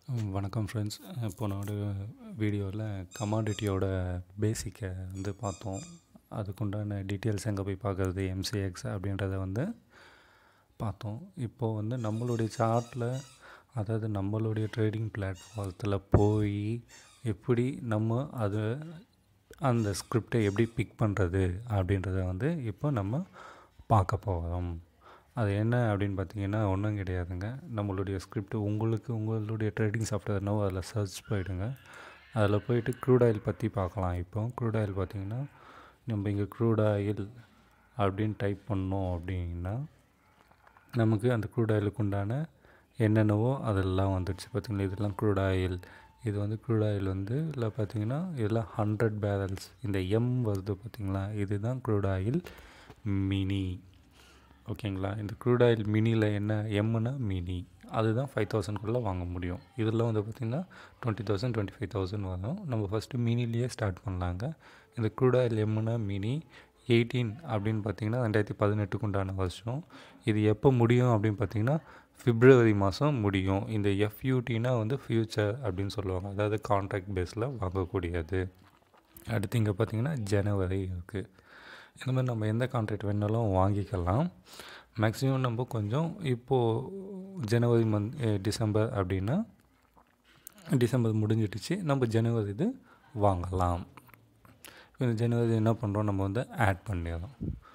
வணக்கம் ஃப்ரெண்ட்ஸ் போனோட வீடியோவில் கமாடிட்டியோட பேசிக்கை வந்து பார்த்தோம் அதுக்குண்டான டீட்டெயில்ஸ் எங்கே போய் பார்க்குறது எம்சிஎக்ஸ் அப்படின்றத வந்து பார்த்தோம் இப்போது வந்து நம்மளுடைய சார்ட்டில் அதாவது நம்மளுடைய ட்ரேடிங் பிளாட்ஃபார்த்தில் போய் எப்படி நம்ம அது அந்த ஸ்கிரிப்டை எப்படி பிக் பண்ணுறது அப்படின்றத வந்து இப்போ நம்ம பார்க்க போகிறோம் அது என்ன அப்படின்னு பார்த்தீங்கன்னா ஒன்றும் கிடையாதுங்க நம்மளுடைய ஸ்கிரிப்ட் உங்களுக்கு உங்களுடைய ட்ரேடிங் சாஃப்ட்வேர் என்னவோ அதில் சர்ச் போயிடுங்க அதில் போயிட்டு க்ரூட் ஆயில் பற்றி பார்க்கலாம் இப்போ க்ரூட் ஆயில் பார்த்திங்கன்னா நம்ம இங்கே க்ரூட் ஆயில் அப்படின்னு டைப் பண்ணோம் அப்படின்னா நமக்கு அந்த க்ரூட் ஆயிலுக்கு உண்டான என்னென்னவோ அதெல்லாம் வந்துடுச்சு பார்த்திங்களா இதெல்லாம் க்ரூட் ஆயில் இது வந்து க்ரூட் ஆயில் வந்து இல்லை பார்த்தீங்கன்னா இதெல்லாம் ஹண்ட்ரட் பேரல்ஸ் இந்த எம் வருது பார்த்திங்களா இதுதான் க்ரூட் ஆயில் மினி ஓகேங்களா இந்த க்ரூட் ஆயில் மினியில் என்ன எம்முனா மினி அதுதான் ஃபைவ் தௌசண்ட்குள்ளே வாங்க முடியும் இதில் வந்து பார்த்திங்கன்னா twenty thousand twenty five thousand வரும் நம்ம ஃபஸ்ட்டு மினிலேயே ஸ்டார்ட் பண்ணலாங்க இந்த க்ரூட் ஆயில் எம்முனா மினி எயிட்டீன் அப்படின்னு பார்த்தீங்கன்னா ரெண்டாயிரத்தி பதினெட்டுக்கு உண்டான வருஷம் இது எப்போ முடியும் அப்படின்னு பார்த்தீங்கன்னா பிப்ரவரி மாதம் முடியும் இந்த எஃப்யூடினா வந்து ஃப்யூச்சர் அப்படின்னு சொல்லுவாங்க அதாவது கான்ட்ராக்ட் பேஸில் வாங்கக்கூடியது அடுத்து இங்கே பார்த்தீங்கன்னா ஜனவரி இருக்குது இந்த மாதிரி நம்ம எந்த கான்ட்ராக்ட் வேணாலும் வாங்கிக்கலாம் மேக்ஸிமம் நம்ம கொஞ்சம் இப்போது ஜனவரி மந்த் டிசம்பர் அப்படின்னா டிசம்பர் முடிஞ்சிடுச்சு நம்ம ஜனவரி இது வாங்கலாம் இந்த ஜனவரி என்ன பண்ணுறோம் நம்ம வந்து ஆட் பண்ணிடுறோம்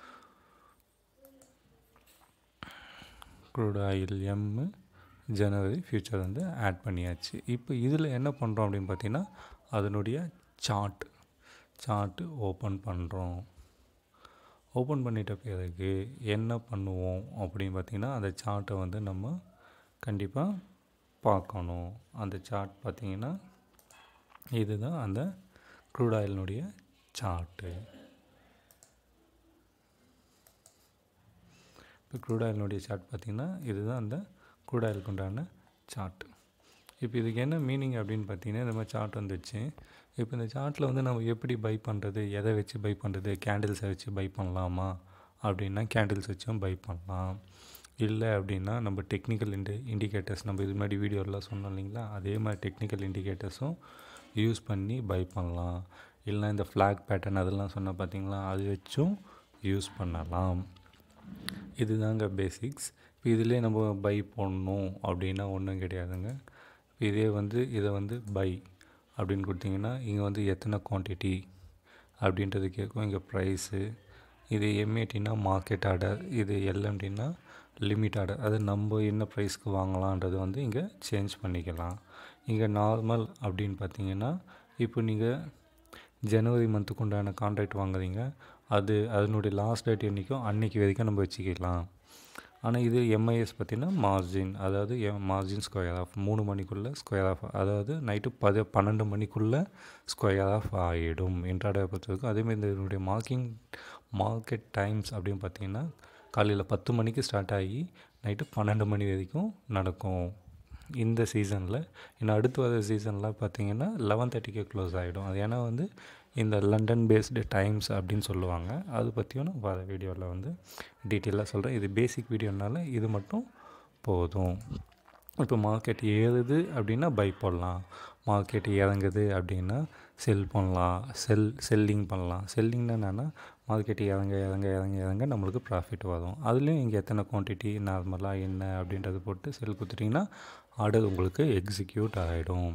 க்ரூட் ஆயில் எம்மு ஜனவரி ஃப்யூச்சர் வந்து ஆட் பண்ணியாச்சு இப்போ இதில் என்ன பண்ணுறோம் அப்படின்னு பார்த்தீங்கன்னா அதனுடைய சார்ட் சார்ட்டு ஓப்பன் பண்ணுறோம் ஓப்பன் பண்ணிட்ட பிறகு என்ன பண்ணுவோம் அப்படின்னு பார்த்திங்கன்னா அந்த சார்ட்டை வந்து நம்ம கண்டிப்பாக பார்க்கணும் அந்த சார்ட் பார்த்திங்கன்னா இதுதான் அந்த க்ரூட் ஆயிலினுடைய சார்ட்டு இப்போ க்ரூட் ஆயிலினுடைய சார்ட் பார்த்திங்கன்னா இதுதான் அந்த க்ரூட் ஆயிலுக்கு உண்டான சார்ட் இப்போ இதுக்கு என்ன மீனிங் அப்படின்னு பார்த்தீங்கன்னா இந்த மாதிரி சார்ட் வந்துச்சு இப்போ இந்த சார்ட்டில் வந்து நம்ம எப்படி பை பண்ணுறது எதை வச்சு பை பண்ணுறது கேண்டில்ஸை வச்சு பை பண்ணலாமா அப்படின்னா கேண்டில்ஸ் வச்சும் பை பண்ணலாம் இல்லை அப்படின்னா நம்ம டெக்னிக்கல் இண்டி இண்டிகேட்டர்ஸ் நம்ம இது மாதிரி வீடியோலாம் சொன்னோம் இல்லைங்களா அதே மாதிரி டெக்னிக்கல் இண்டிகேட்டர்ஸும் யூஸ் பண்ணி பை பண்ணலாம் இல்லைனா இந்த ஃப்ளாக் பேட்டர்ன் அதெல்லாம் சொன்னால் பார்த்தீங்களா அது வச்சும் யூஸ் பண்ணலாம் இதுதாங்க பேசிக்ஸ் இப்போ இதிலே நம்ம பை போடணும் அப்படின்னா ஒன்றும் கிடையாதுங்க இதே வந்து இதை வந்து பை அப்படின்னு கொடுத்தீங்கன்னா இங்கே வந்து எத்தனை குவான்டிட்டி அப்படின்றது கேட்கும் இங்கே ப்ரைஸு இது எம்ஏடினா மார்க்கெட் ஆர்டர் இது எல்எம்டினா லிமிட் ஆர்டர் அது நம்ம என்ன ப்ரைஸ்க்கு வாங்கலான்றது வந்து இங்கே சேஞ்ச் பண்ணிக்கலாம் இங்கே நார்மல் அப்படின்னு பார்த்தீங்கன்னா இப்போ நீங்கள் ஜனவரி மந்த்துக்கு உண்டான கான்ட்ராக்ட் வாங்குறீங்க அது அதனுடைய லாஸ்ட் டேட் என்றைக்கும் அன்றைக்கி வரைக்கும் நம்ம வச்சுக்கலாம் ஆனால் இது எம்ஐஎஸ் பார்த்திங்கன்னா மார்ஜின் அதாவது எம் மார்ஜின் ஸ்கொயர் ஆஃப் மூணு மணிக்குள்ளே ஸ்கொயர் ஆஃப் அதாவது நைட்டு பத பன்னெண்டு மணிக்குள்ளே ஸ்கொயர் ஆஃப் ஆகிடும் இன்ட்ராடே பொறுத்தவரைக்கும் அதேமாதிரி இந்த இதனுடைய மார்க்கிங் மார்க்கெட் டைம்ஸ் அப்படின்னு பார்த்தீங்கன்னா காலையில் பத்து மணிக்கு ஸ்டார்ட் ஆகி நைட்டு பன்னெண்டு மணி வரைக்கும் நடக்கும் இந்த சீசனில் இன்னும் அடுத்து வர சீசனில் பார்த்தீங்கன்னா லெவன் தேர்ட்டிக்கே க்ளோஸ் ஆகிடும் அது ஏன்னா வந்து இந்த லண்டன் பேஸ்டு டைம்ஸ் அப்படின்னு சொல்லுவாங்க அது பற்றியும் நான் வர வீடியோவில் வந்து டீட்டெயிலாக சொல்கிறேன் இது பேசிக் வீடியோனால இது மட்டும் போதும் இப்போ மார்க்கெட் ஏறுது அப்படின்னா பை போடலாம் மார்க்கெட் இறங்குது அப்படின்னா செல் பண்ணலாம் செல் செல்லிங் பண்ணலாம் செல்லிங்னா என்னென்னா மார்க்கெட் இறங்க இறங்க இறங்க இறங்க நம்மளுக்கு ப்ராஃபிட் வரும் அதுலேயும் இங்கே எத்தனை குவான்டிட்டி நார்மலாக என்ன அப்படின்றது போட்டு செல் கொடுத்துட்டிங்கன்னா ஆர்டர் உங்களுக்கு எக்ஸிக்யூட் ஆகிடும்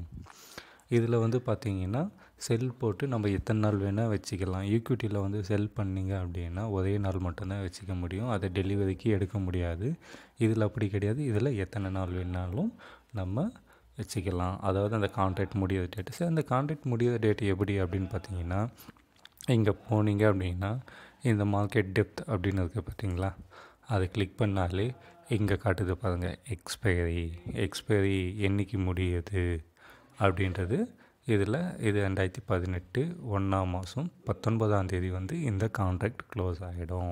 இதில் வந்து பார்த்திங்கன்னா செல் போட்டு நம்ம எத்தனை நாள் வேணால் வச்சுக்கலாம் ஈக்விட்டியில் வந்து செல் பண்ணிங்க அப்படின்னா ஒரே நாள் மட்டும்தான் வச்சுக்க முடியும் அதை டெலிவரிக்கு எடுக்க முடியாது இதில் அப்படி கிடையாது இதில் எத்தனை நாள் வேணாலும் நம்ம வச்சுக்கலாம் அதாவது அந்த கான்ட்ராக்ட் முடியிற டேட்டு சரி அந்த கான்ட்ராக்ட் முடியிற டேட் எப்படி அப்படின்னு பார்த்தீங்கன்னா இங்கே போனீங்க அப்படின்னா இந்த மார்க்கெட் டெப்த் அப்படின்னு இருக்குது பார்த்தீங்களா அதை கிளிக் பண்ணாலே இங்கே காட்டுது பாருங்கள் எக்ஸ்பைரி எக்ஸ்பைரி என்றைக்கு முடியுது அப்படின்றது இதில் இது ரெண்டாயிரத்தி பதினெட்டு ஒன்றாம் மாதம் பத்தொன்பதாம் தேதி வந்து இந்த கான்ட்ராக்ட் க்ளோஸ் ஆகிடும்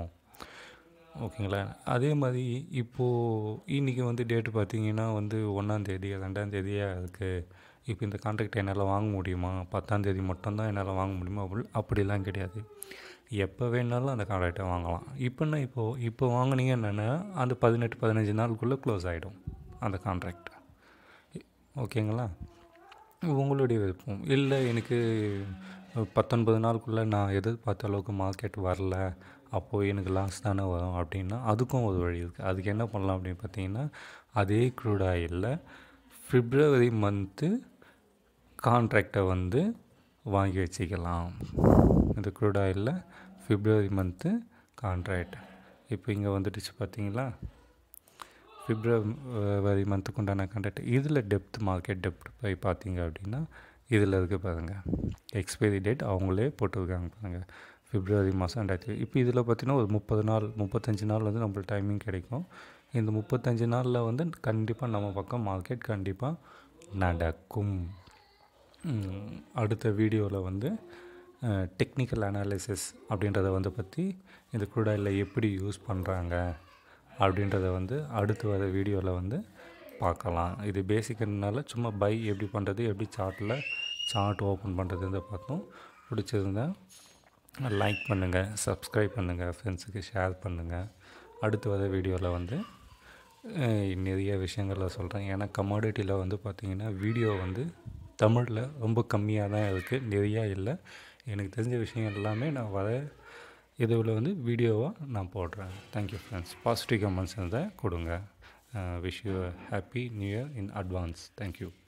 ஓகேங்களா அதே மாதிரி இப்போது இன்றைக்கி வந்து டேட்டு பார்த்தீங்கன்னா வந்து ஒன்றாந்தேதி ரெண்டாந்தேதியாக இருக்குது இப்போ இந்த கான்ட்ராக்ட் என்னால் வாங்க முடியுமா பத்தாந்தேதி மட்டும்தான் என்னால் வாங்க முடியுமா அப்படி அப்படிலாம் கிடையாது எப்போ வேணாலும் அந்த கான்ட்ராக்டை வாங்கலாம் இப்போன்னா இப்போது இப்போ வாங்கினீங்க என்னென்னா அந்த பதினெட்டு பதினஞ்சு நாளுக்குள்ளே க்ளோஸ் ஆகிடும் அந்த கான்ட்ராக்ட் ஓகேங்களா உங்களுடைய விருப்பம் இல்லை எனக்கு பத்தொன்பது நாளுக்குள்ளே நான் எதிர்பார்த்த அளவுக்கு மார்க்கெட் வரல அப்போது எனக்கு லாஸ் தானே வரும் அப்படின்னா அதுக்கும் ஒரு வழி இருக்குது அதுக்கு என்ன பண்ணலாம் அப்படின்னு பார்த்தீங்கன்னா அதே க்ரூட் ஆயிலில் ஃபிப்ரவரி மந்த்து கான்ட்ராக்டை வந்து வாங்கி வச்சுக்கலாம் இந்த க்ரூட் ஆயிலில் ஃபிப்ரவரி மந்த்து கான்ட்ராக்ட் இப்போ இங்கே வந்துடுச்சு பார்த்தீங்களா பிப்ரவரி மந்த்துக்கு உண்டான கண்டக்ட் இதில் டெப்த் மார்க்கெட் டெப்த் போய் பார்த்தீங்க அப்படின்னா இதில் இருக்குது பாருங்கள் எக்ஸ்பைரி டேட் அவங்களே போட்டிருக்காங்க பாருங்கள் பிப்ரவரி மாதம் ரெண்டாயிரத்தி இப்போ இதில் பார்த்தீங்கன்னா ஒரு முப்பது நாள் முப்பத்தஞ்சு நாள் வந்து நம்மளுக்கு டைமிங் கிடைக்கும் இந்த முப்பத்தஞ்சு நாளில் வந்து கண்டிப்பாக நம்ம பக்கம் மார்க்கெட் கண்டிப்பாக நடக்கும் அடுத்த வீடியோவில் வந்து டெக்னிக்கல் அனாலிசிஸ் அப்படின்றத வந்து பற்றி இந்த குடாயில் எப்படி யூஸ் பண்ணுறாங்க அப்படின்றத வந்து அடுத்து வர வீடியோவில் வந்து பார்க்கலாம் இது பேசிக்கிறதுனால சும்மா பை எப்படி பண்ணுறது எப்படி சார்ட்டில் சார்ட் ஓப்பன் பண்ணுறதுன்னு பார்த்தோம் பிடிச்சிருந்தா லைக் பண்ணுங்கள் சப்ஸ்கிரைப் பண்ணுங்கள் ஃப்ரெண்ட்ஸுக்கு ஷேர் பண்ணுங்கள் அடுத்து வர வீடியோவில் வந்து நிறைய விஷயங்களில் சொல்கிறேன் ஏன்னா கமாடிட்டியில் வந்து பார்த்திங்கன்னா வீடியோ வந்து தமிழில் ரொம்ப கம்மியாக தான் இருக்குது நிறையா இல்லை எனக்கு தெரிஞ்ச விஷயம் எல்லாமே நான் வர இதில் வந்து வீடியோவாக நான் போடுறேன் தேங்க்யூ ஃப்ரெண்ட்ஸ் பாசிட்டிவ் கமெண்ட்ஸ் இருந்தால் கொடுங்க wish you happy new year in advance thank you